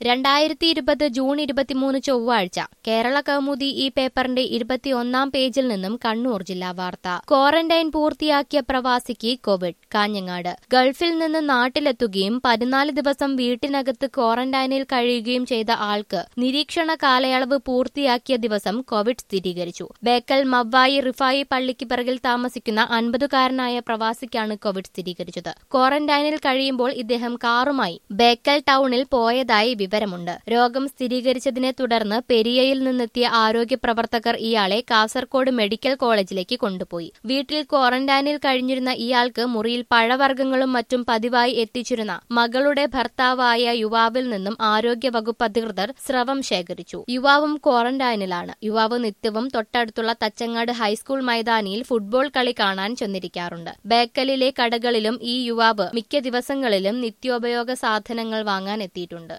രണ്ടായിരത്തി ഇരുപത് ജൂൺ ഇരുപത്തിമൂന്ന് ചൊവ്വാഴ്ച കേരള കൗമുദി ഈ പേപ്പറിന്റെ ഇരുപത്തിയൊന്നാം പേജിൽ നിന്നും കണ്ണൂർ ജില്ലാ വാർത്ത ക്വാറന്റൈൻ പൂർത്തിയാക്കിയ പ്രവാസിക്ക് കോവിഡ് കാഞ്ഞങ്ങാട് ഗൾഫിൽ നിന്ന് നാട്ടിലെത്തുകയും പതിനാല് ദിവസം വീട്ടിനകത്ത് ക്വാറന്റൈനിൽ കഴിയുകയും ചെയ്ത ആൾക്ക് നിരീക്ഷണ കാലയളവ് പൂർത്തിയാക്കിയ ദിവസം കോവിഡ് സ്ഥിരീകരിച്ചു ബേക്കൽ മവ്വായി റിഫായി പള്ളിക്ക് പിറകിൽ താമസിക്കുന്ന അൻപതുകാരനായ പ്രവാസിക്കാണ് കോവിഡ് സ്ഥിരീകരിച്ചത് ക്വാറന്റൈനിൽ കഴിയുമ്പോൾ ഇദ്ദേഹം കാറുമായി ബേക്കൽ ടൗണിൽ പോയതായി വിവരമുണ്ട് രോഗം സ്ഥിരീകരിച്ചതിനെ തുടർന്ന് പെരിയയിൽ നിന്നെത്തിയ ആരോഗ്യ പ്രവർത്തകർ ഇയാളെ കാസർകോട് മെഡിക്കൽ കോളേജിലേക്ക് കൊണ്ടുപോയി വീട്ടിൽ ക്വാറന്റൈനിൽ കഴിഞ്ഞിരുന്ന ഇയാൾക്ക് മുറിയിൽ പഴവർഗ്ഗങ്ങളും മറ്റും പതിവായി എത്തിച്ചിരുന്ന മകളുടെ ഭർത്താവായ യുവാവിൽ നിന്നും ആരോഗ്യ വകുപ്പ് അധികൃതർ സ്രവം ശേഖരിച്ചു യുവാവും ക്വാറന്റൈനിലാണ് യുവാവ് നിത്യവും തൊട്ടടുത്തുള്ള തച്ചങ്ങാട് ഹൈസ്കൂൾ മൈതാനിയിൽ ഫുട്ബോൾ കളി കാണാൻ ചെന്നിരിക്കാറുണ്ട് ബേക്കലിലെ കടകളിലും ഈ യുവാവ് മിക്ക ദിവസങ്ങളിലും നിത്യോപയോഗ സാധനങ്ങൾ വാങ്ങാൻ എത്തിയിട്ടുണ്ട്